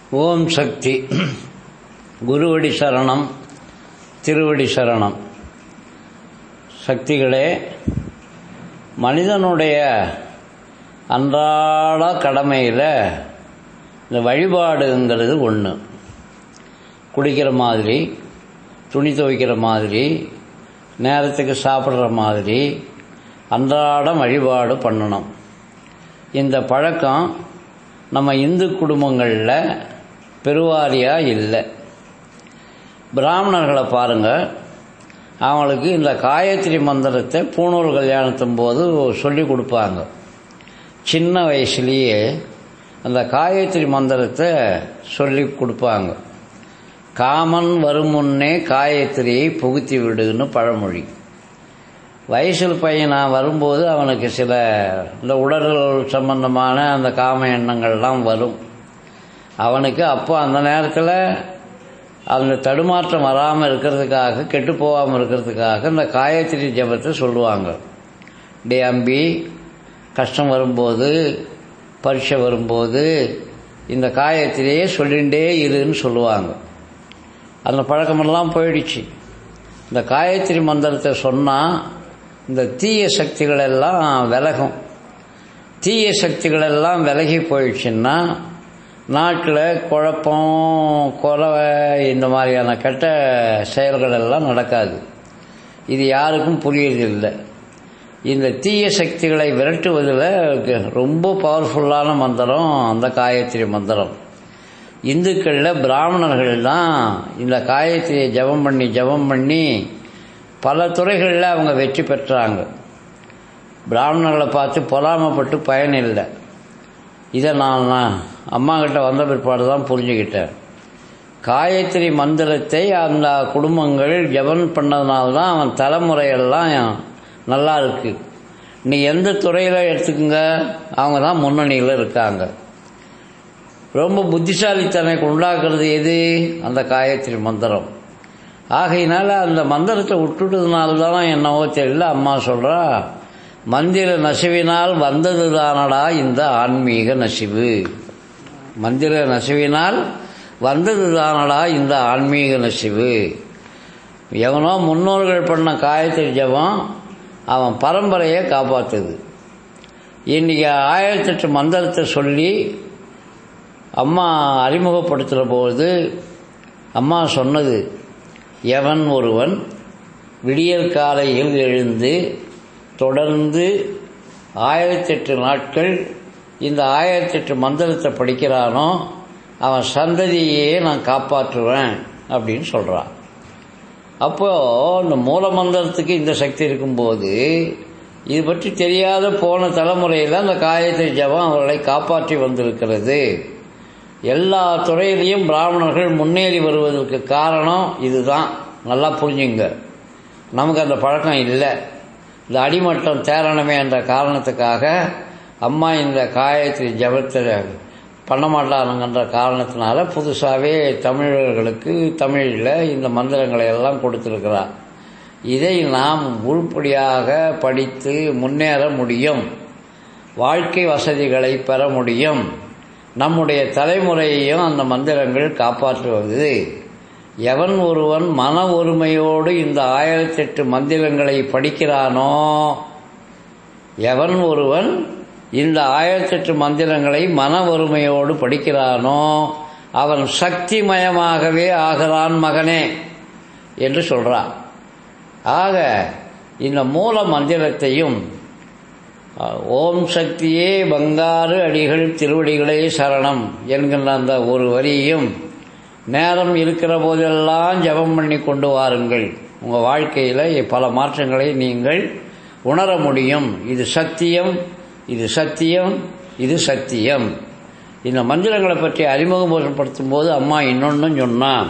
ஓம் சக்தி குருவடி சரணம் திருவடி சரணம் சக்திகளே மனிதனுடைய அன்றாட கடமையில் இந்த வழிபாடுங்கிறது ஒன்று குடிக்கிற மாதிரி துணி துவைக்கிற மாதிரி நேரத்துக்கு சாப்பிட்ற மாதிரி அன்றாடம் வழிபாடு பண்ணணும் இந்த பழக்கம் நம்ம இந்து குடும்பங்களில் பெருவாரியாக இல்லை பிராமணர்களை பாருங்கள் அவங்களுக்கு இந்த காயத்ரி மந்திரத்தை பூணூல் கல்யாணத்தும் போது சொல்லி கொடுப்பாங்க சின்ன வயசுலேயே அந்த காயத்ரி மந்திரத்தை சொல்லி கொடுப்பாங்க காமன் வரும் முன்னே காயத்ரியை புகுத்தி விடுன்னு பழமொழி வயசில் பையனாக வரும்போது அவனுக்கு சில இந்த உடல் சம்பந்தமான அந்த காம எண்ணங்கள்லாம் வரும் அவனுக்கு அப்போ அந்த நேரத்தில் அந்த தடுமாற்றம் வராமல் இருக்கிறதுக்காக கெட்டு போகாமல் இருக்கிறதுக்காக இந்த காயத்ரி ஜபத்தை சொல்லுவாங்க டே அம்பி கஷ்டம் வரும்போது பரீட்சை வரும்போது இந்த காயத்திலேயே சொல்லிகிட்டே இருன்னு சொல்லுவாங்க அந்த பழக்கமெல்லாம் போயிடுச்சு இந்த காயத்ரி மந்திரத்தை சொன்னால் இந்த தீய சக்திகள் எல்லாம் விலகும் தீய சக்திகள் எல்லாம் விலகி போயிடுச்சுன்னா நாட்டில் குழப்பம் கொலை இந்த மாதிரியான கெட்ட செயல்கள் எல்லாம் நடக்காது இது யாருக்கும் புரியறதில்லை இந்த தீய சக்திகளை விரட்டுவதில் ரொம்ப பவர்ஃபுல்லான மந்திரம் அந்த காயத்ரி மந்திரம் இந்துக்களில் பிராமணர்கள் தான் இந்த காயத்ரியை ஜபம் பண்ணி ஜபம் பண்ணி பல துறைகளில் அவங்க வெற்றி பெற்றாங்க பிராமணர்களை பார்த்து பொறாமப்பட்டு பயன் இல்லை இதை நான் அம்மா கிட்ட வந்த பிற்பாடு தான் புரிஞ்சுக்கிட்டேன் காயத்ரி மந்திரத்தை அந்த குடும்பங்கள் ஜபன் பண்ணதுனால தான் அவன் தலைமுறையெல்லாம் நல்லா இருக்கு நீ எந்த துறையில் எடுத்துக்கோங்க அவங்க தான் முன்னணியில் இருக்காங்க ரொம்ப புத்திசாலித்தனை உண்டாக்குறது எது அந்த காயத்ரி மந்திரம் ஆகையினால அந்த மந்திரத்தை விட்டுட்டதுனால தான் என்னவோ தெரியல அம்மா சொல்கிறா மந்திர நசிவினால் வந்தது தானடா இந்த ஆன்மீக நசிவு மந்திர நசிவினால் வந்தது தானடா இந்த ஆன்மீக நசிவு எவனோ முன்னோர்கள் பண்ண காயத்ரி ஜபம் அவன் பரம்பரையை காப்பாற்றுது இன்றைக்கி ஆயிரத்தெட்டு மந்திரத்தை சொல்லி அம்மா அறிமுகப்படுத்துகிற போது அம்மா சொன்னது எவன் ஒருவன் விடியல் காலையில் எழுந்து தொடர்ந்து ஆயிரத்தெட்டு நாட்கள் இந்த ஆயிரத்தெட்டு மந்திரத்தை படிக்கிறானோ அவன் சந்ததியே நான் காப்பாற்றுவேன் அப்படின்னு சொல்கிறான் அப்போது இந்த மூல மந்திரத்துக்கு இந்த சக்தி இருக்கும்போது இது பற்றி தெரியாத போன தலைமுறையில் அந்த காயத்ரி ஜபம் அவர்களை காப்பாற்றி வந்திருக்கிறது எல்லா துறையிலையும் பிராமணர்கள் முன்னேறி வருவதற்கு காரணம் இதுதான் நல்லா புரிஞ்சுங்க நமக்கு அந்த பழக்கம் இல்லை இந்த அடிமட்டம் தேரணுமே என்ற காரணத்துக்காக அம்மா இந்த காயத்ரி ஜபத்தை பண்ண மாட்டானுங்கன்ற காரணத்தினால புதுசாகவே தமிழர்களுக்கு தமிழில் இந்த மந்திரங்களை எல்லாம் கொடுத்துருக்கிறார் இதை நாம் உருப்படியாக படித்து முன்னேற முடியும் வாழ்க்கை வசதிகளை பெற முடியும் நம்முடைய தலைமுறையையும் அந்த மந்திரங்கள் காப்பாற்றுவது எவன் ஒருவன் மன ஒருமையோடு இந்த ஆயிரத்தெட்டு மந்திரங்களை படிக்கிறானோ எவன் ஒருவன் இந்த ஆயிரத்தெட்டு மந்திரங்களை மன ஒருமையோடு படிக்கிறானோ அவன் சக்திமயமாகவே ஆகிறான் மகனே என்று சொல்றான் ஆக இந்த மூல மந்திரத்தையும் ஓம் சக்தியே பங்காறு அடிகள் திருவடிகளே சரணம் என்கின்ற அந்த ஒரு வரியும் நேரம் இருக்கிற போதெல்லாம் ஜபம் பண்ணி கொண்டு வாருங்கள் உங்கள் வாழ்க்கையில் பல மாற்றங்களை நீங்கள் உணர முடியும் இது சத்தியம் இது சத்தியம் இது சத்தியம் இந்த மந்திரங்களை பற்றி அறிமுகப்படுத்தும் போது அம்மா இன்னொன்றும் சொன்னான்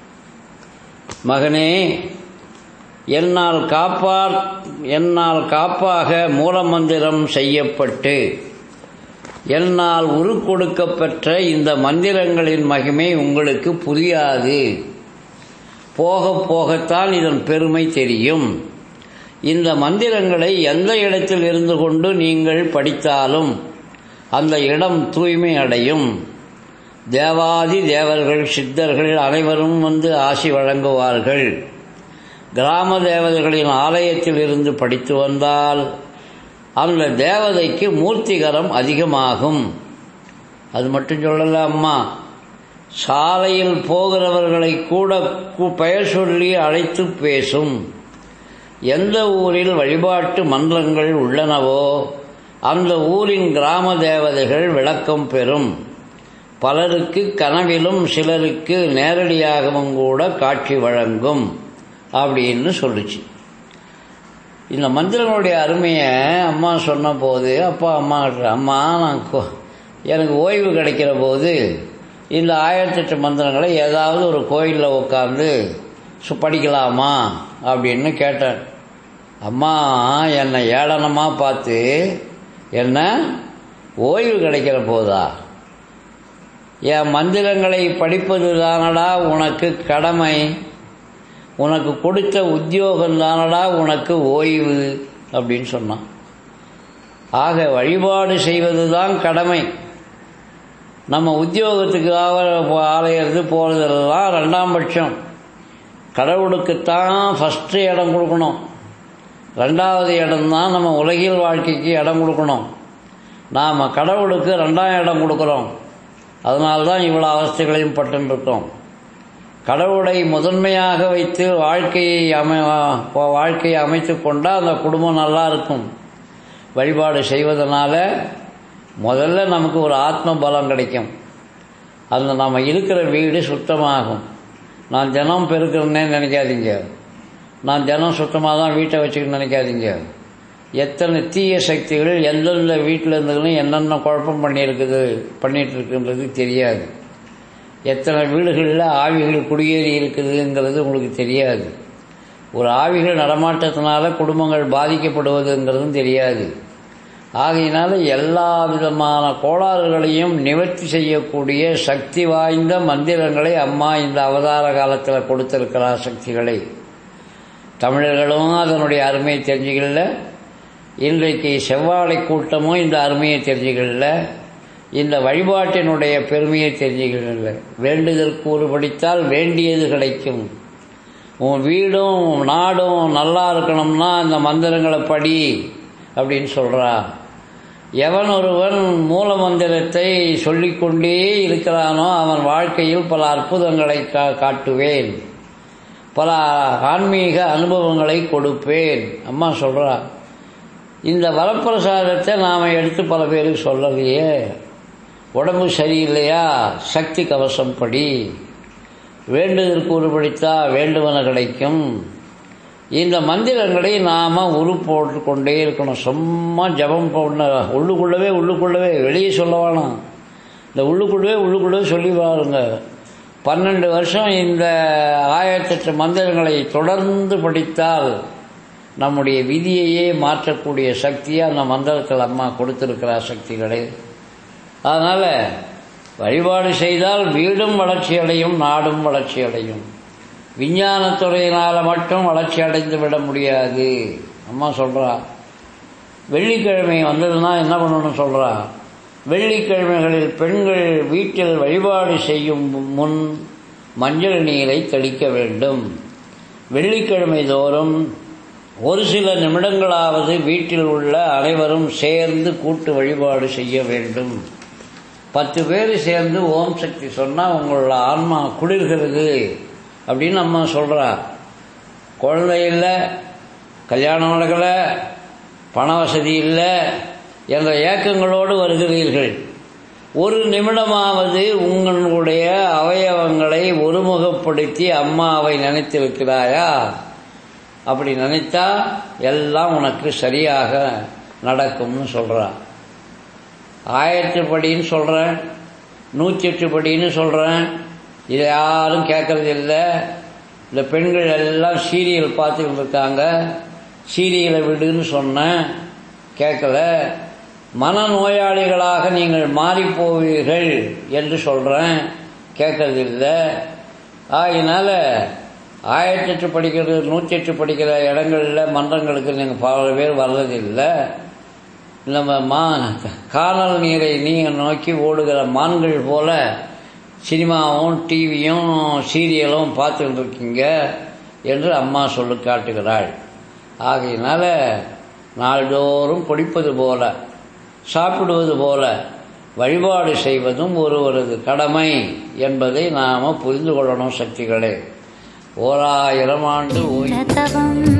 மகனே என்னால் காப்பார் என்னால் காப்பாக மூலமந்திரம் செய்யப்பட்டு என்னால் உரு கொடுக்கப்பெற்ற இந்த மந்திரங்களின் மகிமை உங்களுக்கு புரியாது போக போகத்தான் இதன் பெருமை தெரியும் இந்த மந்திரங்களை எந்த இடத்தில் இருந்து கொண்டு நீங்கள் படித்தாலும் அந்த இடம் தூய்மை அடையும் தேவாதி தேவர்கள் சித்தர்கள் அனைவரும் வந்து ஆசி வழங்குவார்கள் கிராம தேவதைகளின் ஆலயத்தில் இருந்து படித்து வந்தால் அந்த தேவதைக்கு மூர்த்திகரம் அதிகமாகும் அது மட்டும் சொல்லல அம்மா சாலையில் போகிறவர்களை கூட பெயர் சொல்லி அழைத்து பேசும் எந்த ஊரில் வழிபாட்டு மன்றங்கள் உள்ளனவோ அந்த ஊரின் கிராம தேவதைகள் விளக்கம் பெறும் பலருக்கு கனவிலும் சிலருக்கு நேரடியாகவும் கூட காட்சி வழங்கும் அப்படின்னு சொல்லுச்சு இந்த மந்திரங்களுடைய அருமையை அம்மா சொன்ன போது அப்பா அம்மா அம்மா நான் எனக்கு ஓய்வு கிடைக்கிற போது இந்த ஆயிரத்தெட்டு மந்திரங்களை ஏதாவது ஒரு கோயிலில் உட்காந்து படிக்கலாமா அப்படின்னு கேட்டேன் அம்மா என்னை ஏளனமாக பார்த்து என்ன ஓய்வு கிடைக்கிற போதா என் மந்திரங்களை படிப்பது தானடா உனக்கு கடமை உனக்கு கொடுத்த உத்தியோகம் தானடா உனக்கு ஓய்வு அப்படின்னு சொன்னான் ஆக வழிபாடு செய்வது தான் கடமை நம்ம உத்தியோகத்துக்கு ஆலயது போகிறதெல்லாம் ரெண்டாம் பட்சம் கடவுளுக்குத்தான் ஃபஸ்ட்டு இடம் கொடுக்கணும் ரெண்டாவது இடம்தான் நம்ம உலகில் வாழ்க்கைக்கு இடம் கொடுக்கணும் நாம் கடவுளுக்கு ரெண்டாம் இடம் கொடுக்குறோம் அதனால தான் இவ்வளோ அவஸ்தைகளையும் பட்டுருக்கோம் கடவுளை முதன்மையாக வைத்து வாழ்க்கையை அமை வாழ்க்கையை அமைத்து கொண்டால் அந்த குடும்பம் நல்லா இருக்கும் வழிபாடு செய்வதனால முதல்ல நமக்கு ஒரு ஆத்ம பலம் கிடைக்கும் அந்த நம்ம இருக்கிற வீடு சுத்தமாகும் நான் தினம் பெருக்கிறேன்னே நினைக்காதீங்க நான் தினம் சுத்தமாக தான் வீட்டை வச்சுக்கணும்னு நினைக்காதீங்க எத்தனை தீய சக்திகள் எந்தெந்த வீட்டில் இருந்ததுன்னு என்னென்ன குழப்பம் பண்ணியிருக்குது பண்ணிட்டு இருக்குன்றது தெரியாது எத்தனை வீடுகளில் ஆவிகள் குடியேறி இருக்குதுங்கிறது உங்களுக்கு தெரியாது ஒரு ஆவிகள் நடமாட்டத்தினால குடும்பங்கள் பாதிக்கப்படுவதுங்கிறதும் தெரியாது ஆகையினால எல்லா விதமான கோளாறுகளையும் நிவர்த்தி செய்யக்கூடிய சக்தி வாய்ந்த மந்திரங்களை அம்மா இந்த அவதார காலத்தில் கொடுத்திருக்கிறார் சக்திகளை தமிழர்களும் அதனுடைய அருமையை தெரிஞ்சுக்கல இன்றைக்கு செவ்வாழை கூட்டமும் இந்த அருமையை தெரிஞ்சுக்கல இந்த வழிபாட்டினுடைய பெருமையை தெரிஞ்சுக்கல வேண்டுதற்கு ஒரு படித்தால் வேண்டியது கிடைக்கும் உன் வீடும் நாடும் நல்லா இருக்கணும்னா இந்த மந்திரங்களை படி அப்படின்னு சொல்றா எவன் ஒருவன் மூல மந்திரத்தை சொல்லிக்கொண்டே இருக்கிறானோ அவன் வாழ்க்கையில் பல அற்புதங்களை கா காட்டுவேன் பல ஆன்மீக அனுபவங்களை கொடுப்பேன் அம்மா சொல்றா இந்த வரப்பிரசாதத்தை நாம் எடுத்து பல பேருக்கு சொல்லலையே உடம்பு சரியில்லையா சக்தி கவசம் படி வேண்டுதற்கு உருப்படித்தா வேண்டுவன கிடைக்கும் இந்த மந்திரங்களை நாம் உரு போட்டு கொண்டே இருக்கணும் சும்மா ஜபம் பண்ண உள்ளுக்குள்ளவே உள்ளுக்குள்ளவே வெளியே சொல்ல வேணாம் இந்த உள்ளுக்குள்ளவே உள்ளுக்குள்ளவே சொல்லி பாருங்க பன்னெண்டு வருஷம் இந்த ஆயிரத்தெட்டு மந்திரங்களை தொடர்ந்து படித்தால் நம்முடைய விதியையே மாற்றக்கூடிய சக்தியை அந்த மந்திரத்தில் அம்மா கொடுத்திருக்கிறார் சக்திகளை அதனால் வழிபாடு செய்தால் வீடும் வளர்ச்சி அடையும் நாடும் வளர்ச்சி அடையும் விஞ்ஞானத்துறையினால் மட்டும் வளர்ச்சி அடைந்து விட முடியாது அம்மா சொல்கிறா வெள்ளிக்கிழமை வந்ததுன்னா என்ன பண்ணணும்னு சொல்கிறா வெள்ளிக்கிழமைகளில் பெண்கள் வீட்டில் வழிபாடு செய்யும் முன் மஞ்சள் நீரை தெளிக்க வேண்டும் வெள்ளிக்கிழமை தோறும் ஒரு சில நிமிடங்களாவது வீட்டில் உள்ள அனைவரும் சேர்ந்து கூட்டு வழிபாடு செய்ய வேண்டும் பத்து பேர் சேர்ந்து ஓம் சக்தி சொன்னால் உங்களோட ஆன்மா குளிர்கிறது அப்படின்னு அம்மா சொல்கிறா குழந்தை இல்லை கல்யாணம் நடக்கலை பண வசதி இல்லை என்ற ஏக்கங்களோடு வருகிறீர்கள் ஒரு நிமிடமாவது உங்களுடைய அவயவங்களை ஒருமுகப்படுத்தி அம்மாவை நினைத்திருக்கிறாயா அப்படி நினைத்தா எல்லாம் உனக்கு சரியாக நடக்கும்னு சொல்கிறா ஆயிரத்து படின்னு சொல்கிறேன் நூற்றி எட்டு படின்னு சொல்கிறேன் இதை யாரும் கேட்கறது இல்லை இந்த பெண்கள் எல்லாம் சீரியல் பார்த்துக்கிட்டு இருக்காங்க சீரியலை விடுன்னு சொன்னேன் கேட்கல மனநோயாளிகளாக நீங்கள் மாறிப்போவீர்கள் என்று சொல்கிறேன் கேட்கறது இல்லை ஆகினால ஆயிரத்தி எட்டு படிக்கிறது நூற்றி எட்டு படிக்கிற இடங்களில் மன்றங்களுக்கு நீங்கள் பல பேர் வர்றதில்லை நம்ம மா காணல் நீரை நீங்கள் நோக்கி ஓடுகிற மான்கள் போல சினிமாவும் டிவியும் சீரியலும் பார்த்துட்டு இருக்கீங்க என்று அம்மா சொல்லு காட்டுகிறாள் ஆகையினால நாள்தோறும் குடிப்பது போல சாப்பிடுவது போல வழிபாடு செய்வதும் ஒருவரது கடமை என்பதை நாம் புரிந்து கொள்ளணும் சக்திகளே ஓராயிரம் ஆண்டு ஓய்வு தவம்